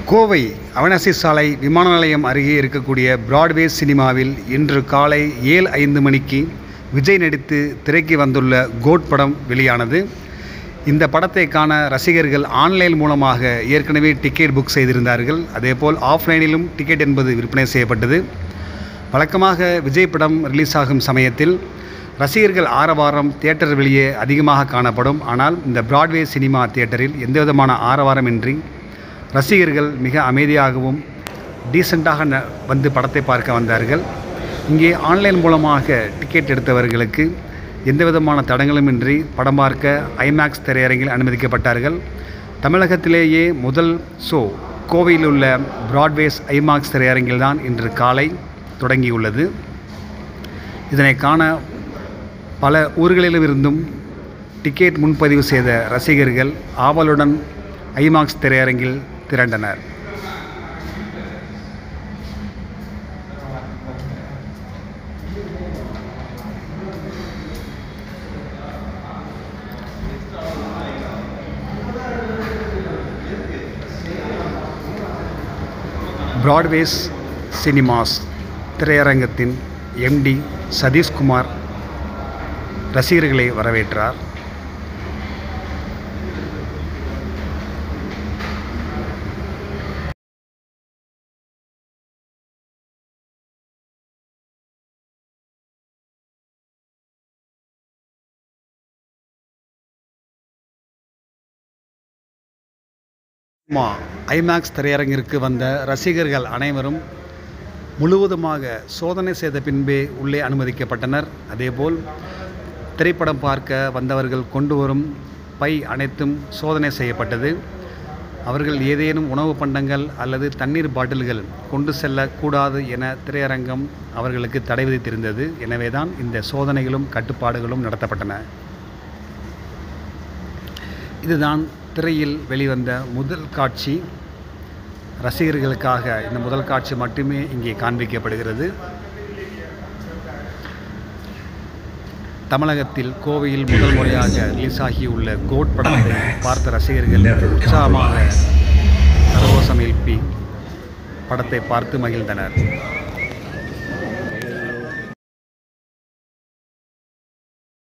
கோவை அவனாசி சாலை விமான நிலையம் அருகே இருக்கக்கூடிய பிராட்வே சினிமாவில் இன்று காலை ஏழு ஐந்து மணிக்கு விஜய் நடித்து திரைக்கு வந்துள்ள கோட் படம் வெளியானது இந்த படத்தை காண ரசிகர்கள் ஆன்லைன் மூலமாக ஏற்கனவே டிக்கெட் புக் செய்திருந்தார்கள் அதேபோல் ஆஃப்லைனிலும் டிக்கெட் என்பது விற்பனை செய்யப்பட்டது வழக்கமாக விஜய் படம் ரிலீஸ் ஆகும் சமயத்தில் ரசிகர்கள் ஆரவாரம் தியேட்டர் வெளியே அதிகமாக காணப்படும் ஆனால் இந்த பிராட்வே சினிமா தியேட்டரில் எந்தவிதமான ஆரவாரமின்றி ரசிகர்கள் மிக அமைதியாகவும் டீசெண்டாக ந வந்து படத்தை பார்க்க வந்தார்கள் இங்கே ஆன்லைன் மூலமாக டிக்கெட் எடுத்தவர்களுக்கு எந்த விதமான தடங்களுமின்றி படம் பார்க்க ஐமேக்ஸ் திரையரங்கில் அனுமதிக்கப்பட்டார்கள் தமிழகத்திலேயே முதல் ஷோ கோவையில் உள்ள பிராட்வேஸ் ஐமாக்ஸ் திரையரங்கில் தான் இன்று காலை தொடங்கியுள்ளது இதனை காண பல ஊர்களிலிருந்தும் டிக்கெட் முன்பதிவு செய்த ரசிகர்கள் ஆவலுடன் ஐமாக்ஸ் திரையரங்கில் திரண்டனர் பிராட்வேஸ் சினிமாஸ் திரையரங்கத்தின் எம்டி சதீஷ்குமார் ரசிகர்களை வரவேற்றார் மா ஐமேக்ஸ் திரையரங்கிற்கு வந்த ரசிகர்கள் அனைவரும் முழுவதுமாக சோதனை செய்த பின்பே உள்ளே அனுமதிக்கப்பட்டனர் அதேபோல் திரைப்படம் பார்க்க வந்தவர்கள் கொண்டு வரும் பை அனைத்தும் சோதனை செய்யப்பட்டது அவர்கள் ஏதேனும் உணவு பண்டங்கள் அல்லது தண்ணீர் பாட்டில்கள் கொண்டு செல்லக்கூடாது என திரையரங்கம் அவர்களுக்கு தடை விதித்திருந்தது எனவே தான் இந்த சோதனைகளும் கட்டுப்பாடுகளும் நடத்தப்பட்டன இதுதான் திரையில் வெளிவந்த முதல் காட்சி ரசிகர்களுக்காக இந்த முதல் காட்சி மட்டுமே இங்கே காண்பிக்கப்படுகிறது தமிழகத்தில் கோவையில் முதல் முறையாக ரிலீஸ் ஆகியுள்ள கோட் படத்தை பார்த்த ரசிகர்கள் உற்சாகமாக கரகோஷம் எழுப்பி படத்தை பார்த்து மகிழ்ந்தனர்